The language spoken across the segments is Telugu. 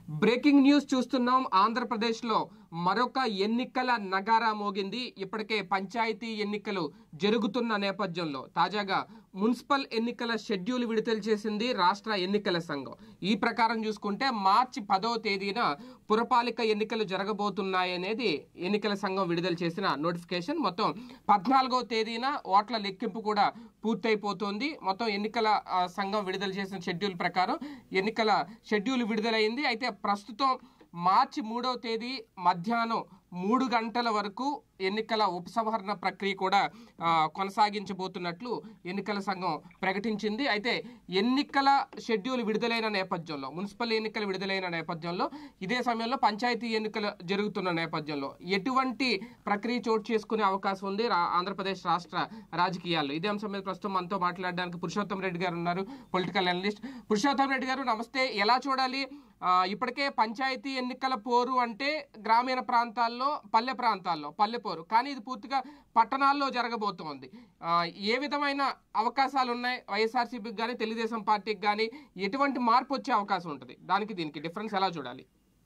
బ్రేకింగ్ న్యూస్ చూస్తున్నాం ఆంధ్రప్రదేశ్లో మరొక ఎన్నికల నగారా మోగింది ఇప్పటికే పంచాయతీ ఎన్నికలు జరుగుతున్న నేపథ్యంలో తాజాగా మున్సిపల్ ఎన్నికల షెడ్యూల్ విడుదల చేసింది రాష్ట్ర ఎన్నికల సంఘం ఈ ప్రకారం చూసుకుంటే మార్చి పదవ తేదీన పురపాలిక ఎన్నికలు జరగబోతున్నాయనేది ఎన్నికల సంఘం విడుదల చేసిన నోటిఫికేషన్ మొత్తం పద్నాలుగో తేదీన ఓట్ల లెక్కింపు కూడా పూర్తయిపోతోంది మొత్తం ఎన్నికల ఆ, సంఘం విడుదల చేసిన షెడ్యూల్ ప్రకారం ఎన్నికల షెడ్యూల్ విడుదలైంది అయితే ప్రస్తుతం మార్చి మూడవ తేదీ మధ్యాహ్నం మూడు గంటల వరకు ఎన్నికల ఉపసంహరణ ప్రక్రియ కూడా ఆ, కొనసాగించబోతున్నట్లు ఎన్నికల సంఘం ప్రకటించింది అయితే ఎన్నికల షెడ్యూల్ విడుదలైన నేపథ్యంలో మున్సిపల్ ఎన్నికలు విడుదలైన నేపథ్యంలో ఇదే సమయంలో పంచాయతీ ఎన్నికలు జరుగుతున్న నేపథ్యంలో ఎటువంటి ప్రక్రియ చోటు చేసుకునే అవకాశం ఉంది రా- ఆంధ్రప్రదేశ్ రాష్ట్ర రాజకీయాల్లో ఇదే అంశం మీద ప్రస్తుతం మనతో మాట్లాడడానికి పురుషోత్తం రెడ్డి గారు ఉన్నారు పొలిటికల్ అనలిస్ట్ పురుషోత్తం రెడ్డి గారు నమస్తే ఎలా చూడాలి ఆ, ఇప్పటికే పంచాయతీ ఎన్నికల పోరు అంటే గ్రామీణ ప్రాంతాల్లో పల్లె ప్రాంతాల్లో పల్లె పోరు కానీ ఇది పూర్తిగా పట్టణాల్లో జరగబోతోంది ఆ, ఏ విధమైన అవకాశాలు ఉన్నాయి వైఎస్ఆర్సీపీకి కానీ తెలుగుదేశం పార్టీకి కానీ ఎటువంటి మార్పు వచ్చే అవకాశం ఉంటుంది దానికి దీనికి డిఫరెన్స్ ఎలా చూడాలి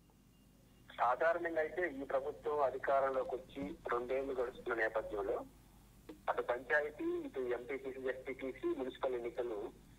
సాధారణంగా అయితే ఈ ప్రభుత్వం అధికారంలోకి వచ్చి రెండేళ్లు గడుస్తున్న నేపథ్యంలో అటు పంచాయతీ ఇటు ఎంపీటీసీ ఎస్పీటీసీ మున్సిపల్ ఎన్నికలు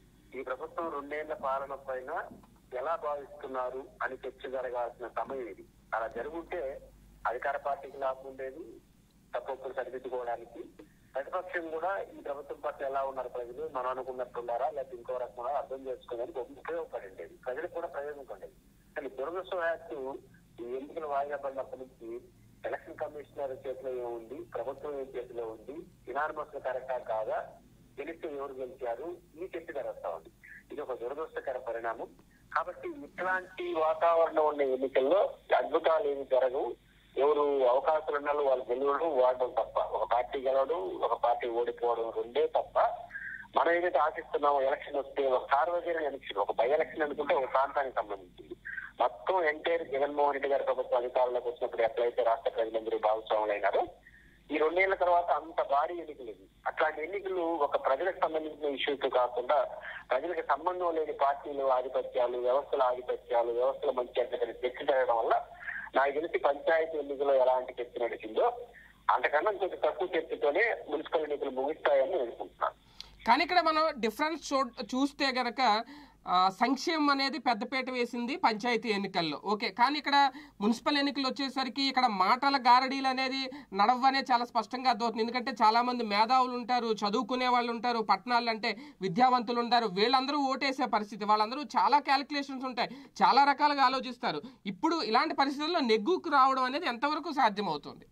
ఈ ప్రభుత్వం రెండేళ్ల పాలన పైన ఎలా భావిస్తున్నారు అని చర్చ జరగాల్సిన సమయం ఇది అలా జరుగుంటే అధికార పార్టీకి లాభం ఉండేది తప్పులు సరిదిద్దుకోవడానికి ప్రతిపక్షం కూడా ఈ ప్రభుత్వం పట్ల ఎలా ఉన్నారు ప్రజలు మనం అనుకున్నట్టున్నారా లేకపోతే ఇంకో రకంగా అర్థం చేసుకోవడానికి ఒక ఉపయోగపడి ఉండేది ప్రజలకు కూడా ప్రయోజనం ఉండేది కానీ దురదృష్టవశాత్తు ఈ ఎన్నికలు వాయిదా పడినప్పటి నుంచి ఎలక్షన్ కమిషనర్ చేతిలో ఏముంది ప్రభుత్వం ఏం చేతిలో ఉంది ఇనార్మస్ కరెక్టా కాదా గెలిస్తే ఎవరు గెలిచారు ఈ చర్చ జరుగుతా ఉంది ఇది ఒక దురదృష్టకర పరిణామం కాబట్టి ఇట్లాంటి వాతావరణం ఉన్న ఎన్నికల్లో అద్భుతాలు ఏమి జరగవు ఎవరు అవకాశాలు ఉన్నారో వాళ్ళు గెలవడం వాడడం తప్ప ఒక పార్టీ గెలవడం ఒక పార్టీ ఓడిపోవడం రెండే తప్ప మనం ఏదైతే ఆశిస్తున్నామో ఎలక్షన్ వస్తే ఒక సార్వజనిక ఎలక్షన్ ఒక బై ఎలక్షన్ అనుకుంటే ఒక ప్రాంతానికి సంబంధించింది మొత్తం ఎంటైర్ జగన్మోహన్ రెడ్డి గారి ప్రభుత్వం అధికారంలోకి వచ్చినప్పుడు ఎట్లయితే రాష్ట్ర ప్రజలందరూ భాగస్వాములు అయినారో ఈ రెండేళ్ల తర్వాత అంత భారీ ఎన్నికలు ఇవి అట్లాంటి ఎన్నికలు ఒక ప్రజలకు సంబంధించిన ఇష్యూస్ కాకుండా ప్రజలకు సంబంధం లేని పార్టీలు ఆధిపత్యాలు వ్యవస్థల ఆధిపత్యాలు వ్యవస్థల మంచి అడ్డకని చర్చ జరగడం వల్ల నాకు తెలిసి పంచాయతీ ఎన్నికల్లో ఎలాంటి చర్చ నడిచిందో అంతకన్నా కొంచెం తక్కువ చర్చతోనే మున్సిపల్ ఎన్నికలు ముగిస్తాయని నేను అనుకుంటున్నాను కానీ ఇక్కడ మనం డిఫరెన్స్ చూ చూస్తే గనక ఆ, సంక్షేమం అనేది పెద్దపీట వేసింది పంచాయతీ ఎన్నికల్లో ఓకే కానీ ఇక్కడ మున్సిపల్ ఎన్నికలు వచ్చేసరికి ఇక్కడ మాటల గారడీలు అనేది నడవనే చాలా స్పష్టంగా అర్థమవుతుంది ఎందుకంటే చాలా మంది మేధావులు ఉంటారు చదువుకునే వాళ్ళు ఉంటారు పట్టణాలు అంటే విద్యావంతులు ఉంటారు వీళ్ళందరూ ఓటేసే పరిస్థితి వాళ్ళందరూ చాలా క్యాలిక్యులేషన్స్ ఉంటాయి చాలా రకాలుగా ఆలోచిస్తారు ఇప్పుడు ఇలాంటి పరిస్థితుల్లో నెగ్గుకు రావడం అనేది ఎంతవరకు సాధ్యమవుతుంది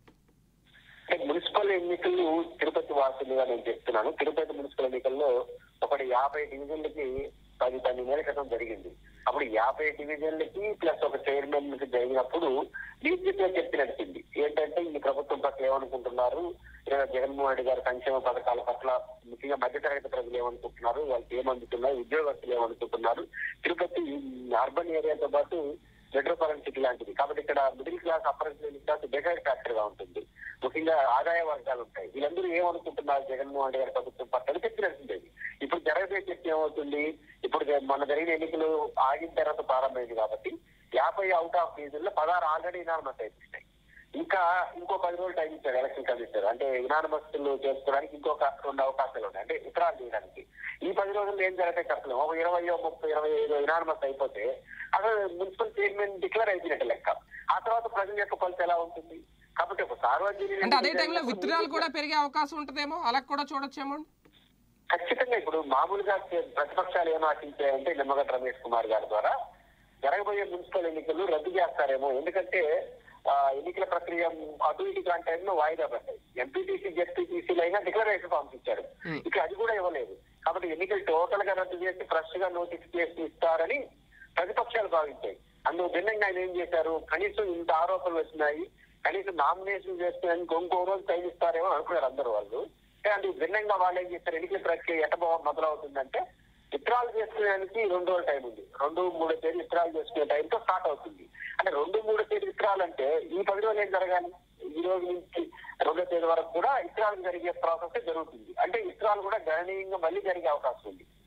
అంటే మున్సిపల్ ఎన్నికలు తిరుపతి వాసులుగా నేను చెప్తున్నాను తిరుపతి మున్సిపల్ ఎన్నికల్లో ఒకటి యాభై డివిజన్లకి పది పది నెలల క్రితం జరిగింది అప్పుడు యాభై డివిజన్లకి ప్లస్ ఒక చైర్మన్ కి జరిగినప్పుడు డీజీపీ చెప్పి నడిచింది ఏంటంటే ఈ ప్రభుత్వం పట్ల ఏమనుకుంటున్నారు లేదా జగన్మోహన్ రెడ్డి గారి సంక్షేమ పథకాల పట్ల ముఖ్యంగా మధ్యతరగతి ప్రజలు ఏమనుకుంటున్నారు వాళ్ళకి ఏమనుకుంటున్నారు ఉద్యోగస్తులు ఏమనుకుంటున్నారు తిరుపతి అర్బన్ ఏరియాతో పాటు మెట్రోపాలిటన్ సిటీ లాంటిది కాబట్టి ఇక్కడ middle class upper middle class decide factor గా ఉంటుంది ముఖ్యంగా ఆదాయ వర్గాలు ఉంటాయి వీళ్ళందరూ ఏమనుకుంటున్నారు జగన్మోహన్ రెడ్డి గారి ప్రభుత్వం పట్ల చెప్పినట్టుండేది ఇప్పుడు జరగబోయే చర్చ ఏమవుతుంది ఇప్పుడు జ- మొన్న జరిగిన ఎన్నికలు ఆగిన తర్వాత ప్రారంభమైంది కాబట్టి యాభై అవుట్ ఆఫ్ డివిజన్లో పదహారు ఆల్రెడీ ఇనానమస్ అయిపోయినాయి ఇంకా ఇంకో పది రోజులు టైం ఇచ్చారు ఎలక్షన్ కమిషనర్ అంటే ఇనానమస్లు చేసుకోవడానికి ఇంకొక రెండు అవకాశాలు ఉన్నాయి అంటే ఉత్తరాలు చేయడానికి ఈ పది రోజుల్లో ఏం జరుగుతాయి చెప్పలేము ఒక ఇరవయో ముప్పై ఇరవై ఐదు ఇనానమస్ అయిపోతే అసలు మున్సిపల్ చైర్మన్ డిక్లేర్ అయిపోయినట్టు లెక్క ఆ తర్వాత ప్రజల యొక్క ఫలితం ఎలా ఉంటుంది కాబట్టి ఒక సార్వజనిక అంటే అదే టైంలో విత్డ్రాలు కూడా పెరిగే అవకాశం ఉంటుందేమో అలా కూడా చూడొచ్చేమో ఖచ్చితంగా ఇప్పుడు మామూలుగా చే- ప్రతిపక్షాలు ఏం ఆశించాయంటే నిమ్మగడ్డ రమేష్ కుమార్ గారి ద్వారా జరగబోయే మున్సిపల్ ఎన్నికలు రద్దు చేస్తారేమో ఎందుకంటే ఆ, ఎన్నికల ప్రక్రియ అటు ఇటు కాని టైంలో వాయిదా పడ్డాయి ఎంపీటీసీ జెడ్పీటీసీలు అయినా డిక్లరేషన్ ఫామ్స్ ఇచ్చారు Hmm. ఇక అది కూడా ఇవ్వలేదు కాబట్టి ఎన్నికలు టోటల్ గా రద్దు చేసి ఫ్రెష్ గా నోటిఫికేషన్ ఇస్తారని ప్రతిపక్షాలు భావించాయి అందుకు భిన్నంగా ఆయన ఏం చేశారు కనీసం ఇంత ఆరోపణలు వచ్చినాయి కనీసం నామినేషన్ చేస్తున్నాయని ఇంకో రోజు టైం ఇస్తారేమో అనుకున్నారు అందరు వాళ్ళు కానీ అందుకు భిన్నంగా వాళ్ళు ఏం చేస్తారు ఎన్నికల ప్రక్రియ ఎట మొదలవుతుందంటే విత్డ్రాల్ చేసుకునేదానికి రెండు రోజులు టైం ఉంది రెండు మూడు తేదీ విత్డ్రాల్ చేసుకునే టైంతో స్టార్ట్ అవుతుంది అంటే రెండు మూడు తేదీ విత్డ్రాల్ అంటే ఈ పది రోజులు ఏం జరగాలి ఈ రోజు నుంచి రెండో తేదీ వరకు కూడా విత్డ్రాల్ జరిగే ప్రాసెస్ జరుగుతుంది అంటే విత్డ్రాల్ కూడా గణనీయంగా మళ్ళీ జరిగే అవకాశం ఉంది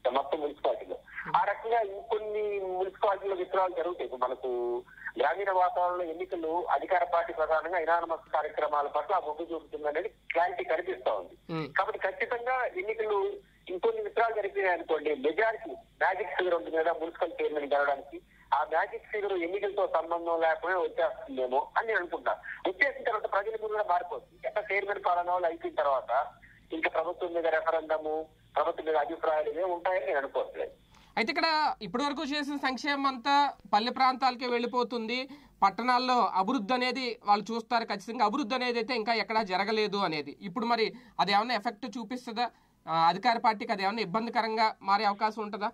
మొత్తం మున్సిపాలిటీలో ఆ రకంగా ఇంకొన్ని మున్సిపాలిటీలో విత్తనాలు జరుగుతాయి ఇప్పుడు మనకు గ్రామీణ వాతావరణంలో ఎన్నికలు అధికార పార్టీ ప్రధానంగా ఇనానమస్ కార్యక్రమాల పట్ల మొగ్గు చూపుతుంది అనేది క్లారిటీ కనిపిస్తా ఉంది ఉమ్, కాబట్టి ఖచ్చితంగా ఎన్నికలు ఇంకొన్ని విత్తనాలు జరిగినాయి అనుకోండి మెజారిటీ మ్యాజిక్ ఫిగర్ ఉంటుంది కదా మున్సిపల్ చైర్మన్ గెలవడానికి ఆ మ్యాజిక్ ఫిగర్ ఎన్నికలతో సంబంధం లేకుండా వచ్చేస్తుందేమో అని నేను అనుకుంటా వచ్చేసిన తర్వాత ప్రజల మీద కూడా మారిపోతుంది ఎట్లా చైర్మన్ పాలన వాళ్ళు అయిపోయిన తర్వాత ఇంకా ప్రభుత్వం మీద రెఫరెండము ప్రభుత్వం మీద అభిప్రాయాలు ఇవే ఉంటాయని నేను అనుకోవట్లేదు అయితే ఇక్కడ ఇప్పటివరకు చేసిన సంక్షేమం అంతా పల్లె ప్రాంతాలకే వెళ్ళిపోతుంది పట్టణాల్లో అభివృద్ధి అనేది వాళ్ళు చూస్తారు ఖచ్చితంగా అభివృద్ధి అనేది అయితే ఇంకా ఎక్కడా జరగలేదు అనేది ఇప్పుడు మరి అది ఏమైనా ఎఫెక్ట్ చూపిస్తుందా ఆ, అధికార పార్టీకి అది ఏమైనా ఇబ్బందికరంగా మారే అవకాశం ఉంటుందా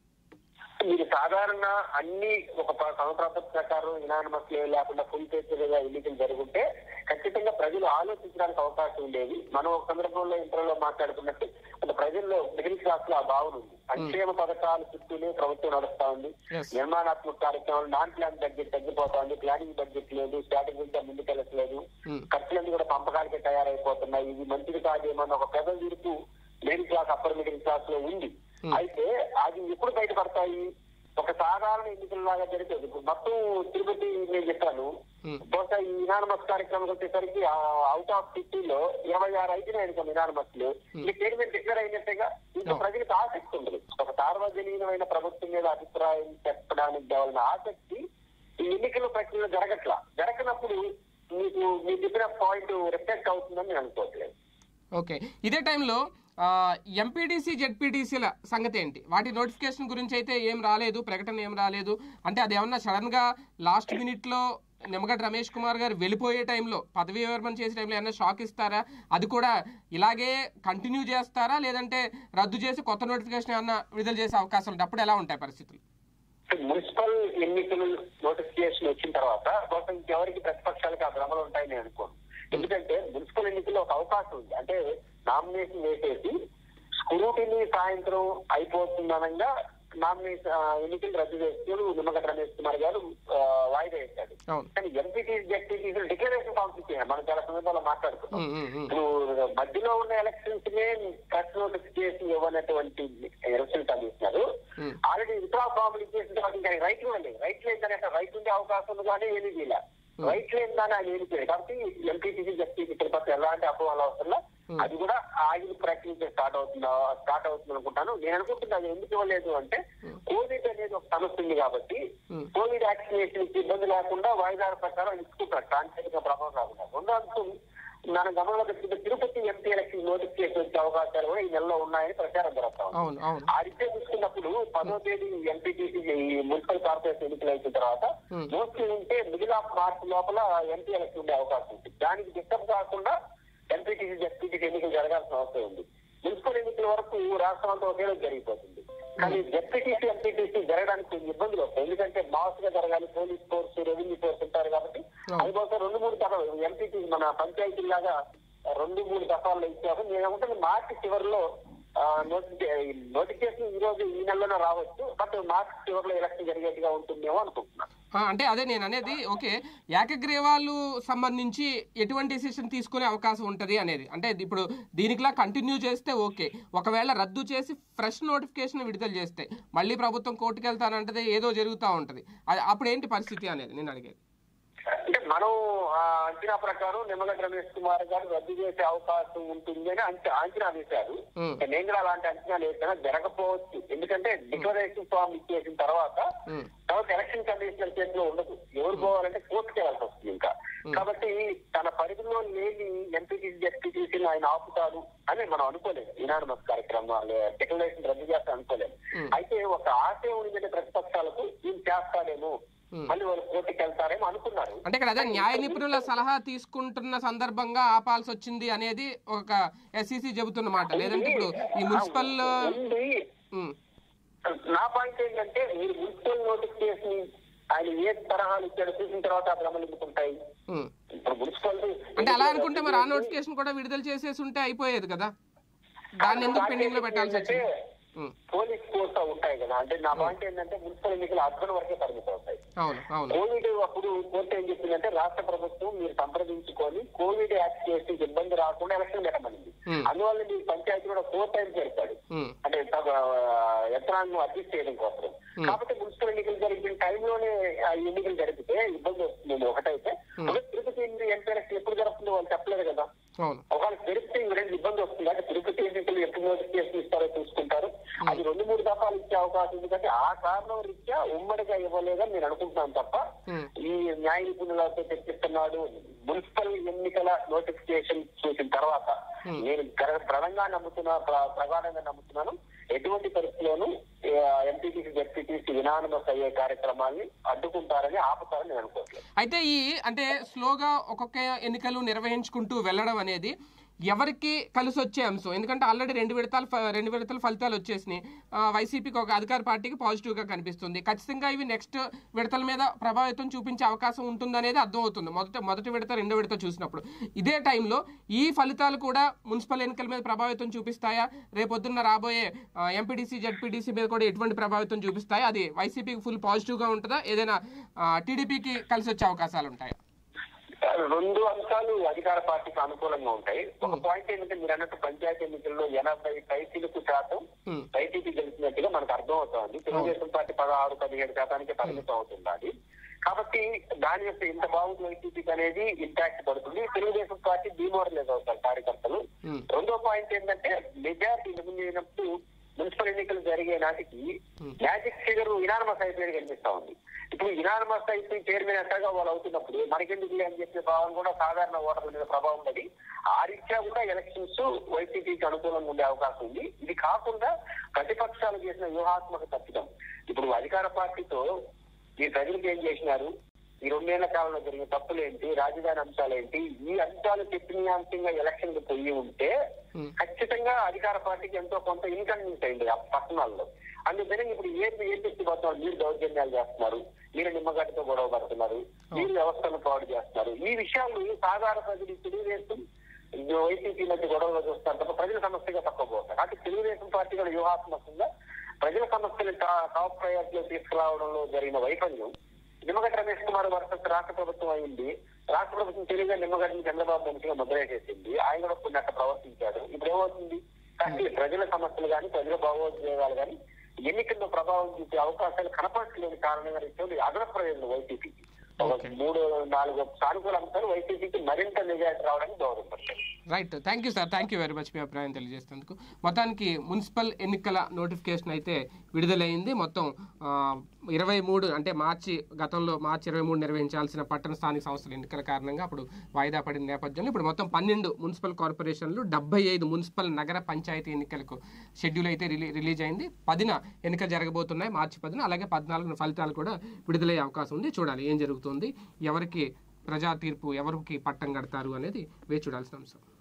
మీరు సాధారణ అన్ని ఒక ప- సంవత్సరాల ప్రకారం ఇనానమస్ లేకుండా ఫుల్ పేపర్గా ఎన్నికలు జరుగుంటే ఖచ్చితంగా ప్రజలు ఆలోచించడానికి అవకాశం ఉండేది మనం ఒక సందర్భంలో ఇంటర్లో మాట్లాడుకున్నట్టు కొంత ప్రజల్లో మిడిల్ క్లాస్ లో ఆ భావన ఉంది సంక్షేమ పథకాలు చుట్టూనే ప్రభుత్వం నడుస్తా ఉంది Yes. నిర్మాణాత్మక కార్యక్రమాలు నాన్ ప్లాన్ బడ్జెట్ తగ్గిపోతుంది ప్లానింగ్ బడ్జెట్ లేదు స్ట్రాటజిక్ గా ముందుకెళ్ళట్లేదు ఉమ్, ఖర్చులన్నీ కూడా పంపకాలకే తయారైపోతున్నాయి ఇది మంచిది కాదేమన్న ఒక పెద్ద తీర్పు middle class upper middle class లో ఉంది Hmm. అయితే అది ఎప్పుడు బయటపడతాయి ఒక సాధారణ ఎన్నికల్లాగా జరిగేది ఇప్పుడు మొత్తం తిరుపతి నేను చెప్పాను ఉమ్, బహుశా ఈ ఇనానమస్ కార్యక్రమం వచ్చేసరికి అవుట్ ఆఫ్ సిటీలో ఇరవై ఆరు అయిపోయినాయి అనుకోండి ఇనానమస్ లో ఈ పేరు మీద డిక్లేర్ అయినట్టుగా ఇంకా No. ప్రజలకు ఆసక్తి ఉండదు ఒక సార్వజనీయమైన ప్రభుత్వం మీద అభిప్రాయం చెప్పడానికి కావాలన్న ఆసక్తి ఈ ఎన్నికల ప్రక్రియ జరగట్లా జరగనప్పుడు మీకు మీరు చెప్పిన పాయింట్ రిఫ్లెక్ట్ అవుతుందని నేను అనుకోవట్లేదు ఓకే ఇదే టైంలో ఎంపీడీసీ జెడ్పీటీసీల సంగతి ఏంటి వాటి నోటిఫికేషన్ గురించి అయితే ఏం రాలేదు ప్రకటన ఏం రాలేదు అంటే అది ఏమన్నా సడన్గా లాస్ట్ మినిట్లో నిమ్మగడ్డ రమేష్ కుమార్ గారు వెళ్ళిపోయే టైంలో పదవీ విరమణ చేసే టైంలో ఏమైనా షాక్ ఇస్తారా అది కూడా ఇలాగే కంటిన్యూ చేస్తారా లేదంటే రద్దు చేసి కొత్త నోటిఫికేషన్ ఏమన్నా విడుదల చేసే అవకాశం ఉంటుంది అప్పుడు ఎలా ఉంటాయి పరిస్థితులు మున్సిపల్ ఎన్నికలు నోటిఫికేషన్ వచ్చిన తర్వాత బహుశా ఇంకెవరికి ప్రతిపక్షాలకు ఆ భ్రమలు ఉంటాయని నేను అనుకోను ఎందుకంటే మున్సిపల్ ఎన్నికల్లో ఒక అవకాశం ఉంది అంటే నామినేషన్ వేసేసి స్క్రూటిని సాయంత్రం అయిపోతుందనంగా నామినేషన్ ఎన్నికలు రద్దు చేస్తూ నిమ్మగడ్డ రమేష్ కుమార్ గారు ఆ, వాయిదా వేశాడు అవును కానీ ఎంపీటీ జడ్పీటీ డిక్లరేషన్ ఫామ్స్ ఇచ్చాయి మనం చాలా సందర్భాల్లో మాట్లాడుకున్నాం ఉమ్, ఉమ్, ఉమ్. ఇప్పుడు మధ్యలో ఉన్న ఎలక్షన్స్ నే ప్రెస్ నోటిఫికేషన్ ఇవ్వనటువంటి ఎలక్షన్ కమిషనర్ ఉమ్. ఆల్రెడీ విత్డ్రా ఫార్మ్ ఇచ్చేసిన తర్వాత ఇంకా రైట్ లేదు రైట్ లేదని అంటే రైట్ ఉండే అవకాశం ఉంది కానీ ఏమీ చేయలే రైట్ లేదని ఆయన ఏమి చేయలేదు కాబట్టి ఎంపీటీసీ జస్టిస్ తిరుపతి ఎలాంటి అపోహలు అవసరం అది కూడా ఆగిన ప్రక్రియ స్టార్ట్ అవుతుందా స్టార్ట్ అవుతుంది అనుకుంటాను నేను అనుకుంటున్నా అది ఎందుకు ఇవ్వలేదు అంటే కోవిడ్ అనేది ఒక సమస్య ఉంది కాబట్టి ఉమ్. కోవిడ్ వ్యాక్సినేషన్ ఇబ్బంది లేకుండా వాయిదాల ప్రకారం ఇచ్చుకుంటారు సాంకేతిక ప్రభావం రాకుండా రెండో అంశం మన గమనంలో పెట్టుకుంటే తిరుపతి ఎంపీ ఎలక్షన్ నోటిఫికేషన్ వచ్చే అవకాశాలు కూడా ఈ నెలలో ఉన్నాయని ప్రచారం జరుగుతా ఉంది అవును అవును ఆ రీత్యా చూసుకున్నప్పుడు పదో తేదీ ఎంపీటీసీ ఈ మున్సిపల్ కార్పొరేషన్ ఎన్నికలు అయిన తర్వాత Hmm. మోస్ట్లీ ఉంటే మిడిల్ ఆఫ్ మార్చ్ లోపల ఎంపీ ఎలక్షన్ ఉండే అవకాశం ఉంది దానికి డిస్టర్బ్ కాకుండా ఎంపీటీసీ జడ్పీటీసీ ఎన్నికలు జరగాల్సిన అవసరం ఉంది మున్సిపల్ ఎన్నికల వరకు రాష్ట్రం అంతా ఒకేలా జరిగిపోతుంది కానీ జడ్పీటీసీ ఎంపీటీసీ జరగడానికి కొన్ని ఇబ్బందులు వస్తాయి ఎందుకంటే మాస్ గా జరగాలి పోలీస్ ఫోర్స్ రెవెన్యూ ఫోర్స్ ఉంటారు కాబట్టి అవును. అది బహుశా రెండు మూడు దఫాలు ఎంపీటీ మన పంచాయతీ లాగా రెండు మూడు దఫాల్లో ఇచ్చారు నేను అనుకుంటున్నా మార్చి చివరిలో నోటిఫికేషన్ ఈ రోజు ఈ నెలలోనే రావచ్చు బట్ మార్చి చివరిలో ఎలక్షన్ జరిగేట్టుగా ఉంటుందేమో అనుకుంటున్నాను ఆ, అంటే అదే నేను అనేది ఓకే ఏకగ్రీవాలు సంబంధించి ఎటువంటి డిసిషన్ తీసుకునే అవకాశం ఉంటుంది అనేది అంటే ఇప్పుడు దీనికిలా కంటిన్యూ చేస్తే ఓకే ఒకవేళ రద్దు చేసి ఫ్రెష్ నోటిఫికేషన్ విడుదల చేస్తే మళ్ళీ ప్రభుత్వం కోర్టుకు వెళ్తానంటది ఏదో జరుగుతూ ఉంటుంది అది అప్పుడు ఏంటి పరిస్థితి అనేది నేను అడిగేది అంటే మనం ఆ అంచనా ప్రకారం నిమ్మగడ్డ రమేష్ కుమార్ గారు రద్దు చేసే అవకాశం ఉంటుంది అని అంచ- అంచనా వేశారు ఉమ్, నేను కూడా అలాంటి అంచనా వేసినా జరగకపోవచ్చు ఎందుకంటే డిక్లరేషన్ ఫామ్ ఇచ్చేసిన తర్వాత ఉమ్, తర్వాత ఎలక్షన్ కమిషనర్ చేతిలో ఉండదు ఎవరు పోవాలంటే కోర్టుకి వెళ్ళాల్సి వస్తుంది ఇంకా కాబట్టి తన పరిధిలో లేని ఎంపీటీసీ జడ్పీటీసీని ఆయన ఆపుతాడు అని మనం అనుకోలేదు ఇనానమస్ కార్యక్రమాలు డిక్లరేషన్ రద్దు చేస్తా అనుకోలేదు Hmm. అయితే ఒక ఆశయం ఉందంటే ప్రతిపక్షాలకు ఈయన చేస్తాడేమో Hmm. మళ్ళీ వాళ్ళు కోర్టుకి వెళ్తారేమో అనుకున్నారు అంటే ఇక్కడ అదే న్యాయ నిపుణుల సలహా తీసుకుంటున్న సందర్భంగా ఆపాల్సి వచ్చింది అనేది ఒక ఎస్సీసీ చెబుతున్న మాట లేదంటే ఇప్పుడు ఈ మున్సిపల్ ఉంది ఉమ్, నా పాయింట్ ఏంటంటే మీరు మున్సిపల్ నోటిఫికేషన్ ఆయన ఏ తరహాలు ఇచ్చాడో చూసిన తర్వాత ఆ భ్రమలు ఎందుకుంటాయి ఉమ్. ఇప్పుడు మున్సిపల్ అంటే అలా అనుకుంటే మరి ఆ నోటిఫికేషన్ కూడా విడుదల చేసేసి ఉంటే అయిపోయేది కదా దాన్ని ఎందుకు పెండింగ్ లో పెట్టాల్సి వచ్చింది ఉమ్. పోలీస్ కోర్స్ ఉంటాయి కదా అంటే నా పాయింట్ ఏంటంటే మున్సిపల్ ఎన్నికలు అర్బన్ వరకే పరిమితం అవుతాయి అవును అవును కోవిడ్ అప్పుడు కోర్టు ఏం చెప్పిందంటే రాష్ట్ర ప్రభుత్వం మీరు సంప్రదించుకొని కోవిడ్ యాక్ట్ చేసి ఇబ్బంది రాకుండా ఎలక్షన్ పెట్టమనింది ఉమ్. అందువల్ల మీ పంచాయతీ కూడా ఫోర్ టైమ్స్ పెడతాడు ఉమ్, అంటే తమ, ఆ, యంత్రాంగం అడ్జస్ట్ చేయడం కోసం కాబట్టి మున్సిపల్ ఎన్నికలు జరిగిన టైంలోనే ఆ ఎన్నికలు జరిపితే ఇబ్బంది వస్తుంది ఒకటైతే అదే తిరుపతి ఎంపీ ఎలక్షన్ ఎప్పుడు జరుగుతుందో వాళ్ళు చెప్పలేదు కదా అవును ఒకవేళ తిరుపతి ఇంక రెండు ఇబ్బంది వస్తుంది అంటే తిరుపతి ఎన్నికలు ఎప్పుడు నోటిఫికేషన్ ఇస్తారో చూసుకుంటారు అది రెండు మూడు దఫాలు ఇచ్చే అవకాశం ఉంది కాబట్టి ఆ కారణం రీత్యా ఉమ్మడిగా ఇవ్వలేదని నేను అనుకుంటున్నాను తప్ప ఉమ్, ఈ న్యాయ నిపుణులతో చర్చిస్తున్నాడు మున్సిపల్ ఎన్నికల నోటిఫికేషన్ చూసిన తర్వాత నేను గర- దృఢంగా నమ్ముతున్నా ప్ర- ప్రగాఢంగా నమ్ముతున్నాను ఎటువంటి పరిస్థితుల్లోనూ ఎంపీటీసీ జెడ్పీటీసీ వినానమస్ అయ్యే కార్యక్రమాల్ని అడ్డుకుంటారని ఆపుతారని నేను అనుకోవట్లేదు అయితే ఈ అంటే స్లోగా ఒక్కొక్క ఎన్నికలు నిర్వహించుకుంటూ వెళ్ళడం అనేది ఎవరికి కలిసి వచ్చే అంశం ఎందుకంటే ఆల్రెడీ రెండు విడతలు ఫ- రెండు విడతల ఫలితాలు వచ్చేసినాయి ఆ, వైసీపీకి ఒక అధికార పార్టీకి పాజిటివ్ గా కనిపిస్తుంది ఖచ్చితంగా ఇవి నెక్స్ట్ విడతల మీద ప్రభావితం చూపించే అవకాశం ఉంటుందనేది అర్థమవుతుంది మొదట మొదటి విడత రెండో విడత చూసినప్పుడు ఇదే టైంలో ఈ ఫలితాలు కూడా మున్సిపల్ ఎన్నికల మీద ప్రభావితం చూపిస్తాయా రేపొద్దున్న రాబోయే ఎంపీటీసీ జెడ్పీటీసీ మీద కూడా ఎటువంటి ప్రభావితం చూపిస్తాయా అది వైసీపీకి ఫుల్ పాజిటివ్ గా ఉంటుందా ఏదైనా టీడీపీకి కలిసి వచ్చే అవకాశాలు ఉంటాయా రెండు అంశాలు అధికార పార్టీకి అనుకూలంగా ఉంటాయి ఒక పాయింట్ ఏంటంటే మీరు అన్నట్టు పంచాయతీ ఎన్నికల్లో ఎనభై పైసలకు శాతం ఉమ్, వైసీపీ గెలిచినట్టుగా మనకు అర్థం అవుతోంది తెలుగుదేశం పార్టీ పదహారు పదిహేడు శాతానికి పరిమితం అవుతుంది అది కాబట్టి దాని యొక్క ఇంత బాగుంది వైసీపీకి అనేది ఇంపాక్ట్ పడుతుంది తెలుగుదేశం పార్టీ డిమోరలైజ్ అవుతారు కార్యకర్తలు ఉమ్, రెండో పాయింట్ ఏంటంటే మెజార్టీ ఇంతకుముందు మున్సిపల్ ఎన్నికలు జరిగే నాటికి మ్యాజిక్ ఫిగర్ ఇనానమస్ అయిపోయి కనిపిస్తా ఉంది ఇప్పుడు ఇనానమస్ అయిపోయి చైర్మన్ ఎంతగా వాళ్ళు అవుతున్నప్పుడు మనకెందుకు అని చెప్పే భావన కూడా సాధారణ ఓటర్ల మీద ప్రభావం ఉన్నది ఆ రీత్యా కూడా ఎలక్షన్స్ వైసీపీకి అనుకూలంగా ఉండే అవకాశం ఉంది ఇది కాకుండా ప్రతిపక్షాలు చేసిన వ్యూహాత్మక తప్పిదం ఇప్పుడు అధికార పార్టీతో ఈ ప్రజలకు ఏం చేసినారు ఈ రెండేళ్ల కాలంలో జరిగిన తప్పులేంటి రాజధాని అంశాలేంటి ఈ అంశాలు చర్చనీయాంశంగా ఎలక్షన్ కు పోయి ఉంటే ఉమ్, ఖచ్చితంగా అధికార పార్టీకి ఎంతో కొంత ఇన్కన్వీనియన్స్ అయింది ఆ పట్టణాల్లో అందుకని ఇప్పుడు ఏపీ ఏపీ పోతున్నారు మీరు దౌర్జన్యాలు చేస్తున్నారు మీరు నిమ్మగడ్డతో గొడవ పడుతున్నారు మీరు వ్యవస్థను పాడు చేస్తున్నారు ఈ విషయాలు సాధారణ ప్రజలు తెలుగుదేశం ఇది వైసీపీ మధ్య గొడవలు చూస్తారు తప్ప ప్రజల సమస్యగా తక్కువ పోతారు కాబట్టి తెలుగుదేశం పార్టీ కూడా వ్యూహాత్మకంగా ప్రజల సమస్యలు టా- టాప్ ప్రయారిటీలో తీసుకురావడంలో జరిగిన వైఫల్యం నిమ్మగడ్డ రమేష్ కుమార్ వర్సెస్ రాష్ట్ర ప్రభుత్వం అయింది రాష్ట్ర ప్రభుత్వం తెలివిగా నిమ్మగడ్డని చంద్రబాబు మంచిగా ముద్రేసేసింది ఆయన కూడా కొన్ని అట్లా ప్రవర్తించాడు ఇప్పుడు ఏమవుతుంది కానీ ప్రజల సమస్యలు కానీ ప్రజల భావోద్వేగాలు కానీ ఎన్నికల్లో ప్రభావం చూపే అవకాశాలు కనపడలేని కారణంగా ఇచ్చేది అదనపు ప్రయోజనం వైసీపీకి ఒక Okay. మూడు నాలుగు సానుకూల అంశాలు వైసీపీకి మరింత మెజార్టీ రావడానికి దోహదపడతాయి right thank you sir thank you very much మీ అభిప్రాయం తెలియజేసినందుకు మొత్తానికి మున్సిపల్ ఎన్నికల నోటిఫికేషన్ అయితే విడుదలైంది మొత్తం ఇరవై మూడు అంటే మార్చి గతంలో మార్చి ఇరవై మూడు నిర్వహించాల్సిన పట్టణ స్థానిక సంస్థల ఎన్నికల కారణంగా అప్పుడు వాయిదా పడిన నేపథ్యంలో ఇప్పుడు మొత్తం పన్నెండు మున్సిపల్ కార్పొరేషన్లు డెబ్బై ఐదు మున్సిపల్ నగర పంచాయతీ ఎన్నికలకు షెడ్యూల్ అయితే రిలీ రిలీజ్ అయింది పదిన ఎన్నికలు జరగబోతున్నాయి మార్చి పదిన అలాగే పద్నాలుగున ఫలితాలు కూడా విడుదలయ్యే అవకాశం ఉంది చూడాలి ఏం జరుగుతుంది ఎవరికి ప్రజా తీర్పు ఎవరికి పట్టం కడతారు అనేది వేచి చూడాల్సిన అంశం